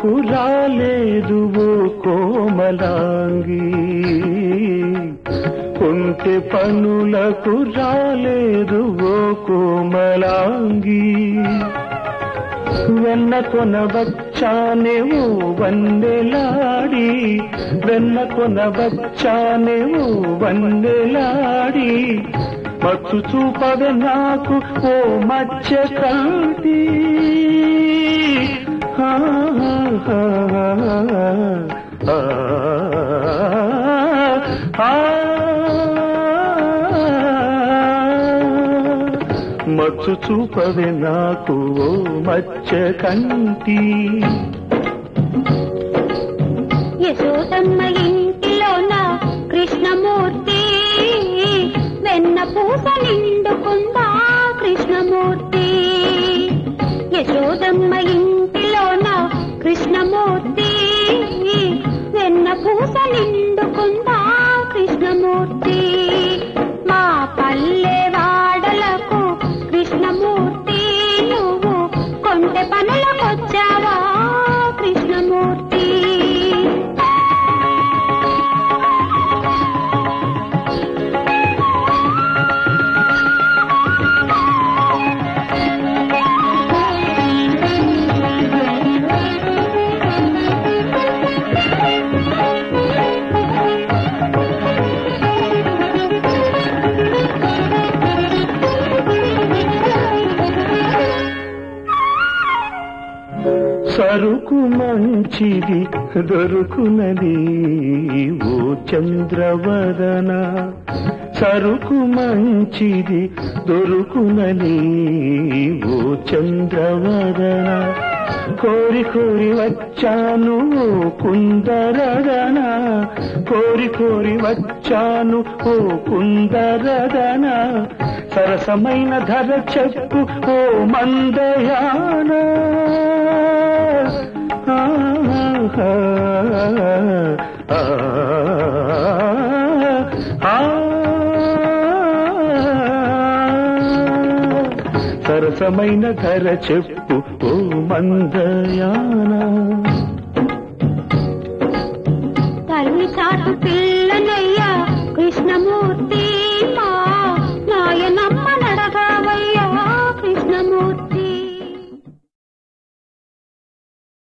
పనులకు రాలేదు ఓ కోమలాంగి కొంటె పనులకు రాలేదు ఓ కోమలాంగి వెన్న కొనవచ్చానే ఓ వన్నెలాడి వెన్న కొనవచ్చానే ఓ వన్నెలాడి మత్తు చూపవే నాకు ఓ మచ్చ కాటి ఆ, ఆ, ఆ, ఆ, మచ్చు చూపవే నాకు ఓ మచ్చ కంటి యశోదమ్మ ఇంటిలోన కృష్ణమూర్తి వెన్న పూస నిండుకుందా కృష్ణమూర్తి యశోదమ్మ ఇంటిలోన కృష్ణమూర్తి వెన్న పూస నిండుకుందా కృష్ణమూర్తి మా పల్లె వాడలకు కృష్ణమూర్తి నువ్వు కొంటె పనులకొచ్చావా కృష్ణమూర్తి సరుకు మంచిది దొరుకునది ఓ చంద్రవదన సరుకు మంచిది దొరుకునది ఓ చంద్రవదన కోరి కోరి వచ్చాను ఓ కుందరదన కోరి కోరి వచ్చాను ఓ కుందరదన సరసమైన ధర చెప్పు ఓ మందయాన ఆ, ఆ, ఆ, ఆ, సరసమైన ధర చెప్పు ఓ మందయానా తల్లి చాటు పిల్ల